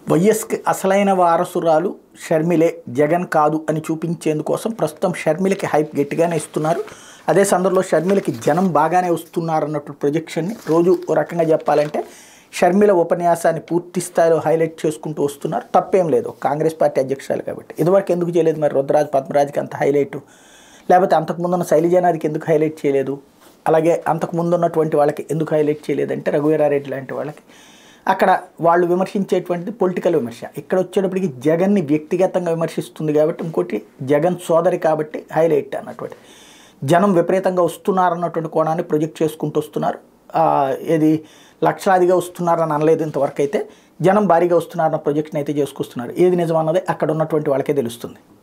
వైఎస్కి అసలైన వారసురాలు షర్మిలే జగన్ కాదు అని చూపించేందుకోసం ప్రస్తుతం షర్మిలకి హైప్ గట్టిగానే ఇస్తున్నారు అదే సందర్భంలో షర్మిలకి జనం బాగానే వస్తున్నారు అన్నట్టు ప్రొజెక్షన్ని రోజు ఓ రకంగా చెప్పాలంటే షర్మిల ఉపన్యాసాన్ని పూర్తి స్థాయిలో హైలైట్ చేసుకుంటూ వస్తున్నారు తప్పేం లేదు కాంగ్రెస్ పార్టీ అధ్యక్షురాలు కాబట్టి ఇదివరకు ఎందుకు చేయలేదు మరి రుద్రరాజ్ పద్మరాజ్కి అంత హైలైట్ లేకపోతే అంతకుముందున్న శైలజానాథ్కి ఎందుకు హైలైట్ చేయలేదు అలాగే అంతకుముందు ఉన్నటువంటి వాళ్ళకి ఎందుకు హైలైట్ చేయలేదంటే రఘువీరారెడ్డి లాంటి వాళ్ళకి అక్కడ వాళ్ళు విమర్శించేటువంటిది పొలిటికల్ విమర్శ ఇక్కడ వచ్చేటప్పటికి జగన్ని వ్యక్తిగతంగా విమర్శిస్తుంది కాబట్టి ఇంకోటి జగన్ సోదరి కాబట్టి హైలైట్ అన్నటువంటి జనం విపరీతంగా వస్తున్నారన్నటువంటి కోణాన్ని ప్రొజెక్ట్ చేసుకుంటూ వస్తున్నారు ఆ, ఏది లక్షలాదిగా వస్తున్నారని అనలేదు ఇంతవరకు అయితే జనం భారీగా వస్తున్నారన్న ప్రొజెక్ట్ని అయితే చేసుకొస్తున్నారు ఏది నిజం అన్నది అక్కడ ఉన్నటువంటి వాళ్ళకే తెలుస్తుంది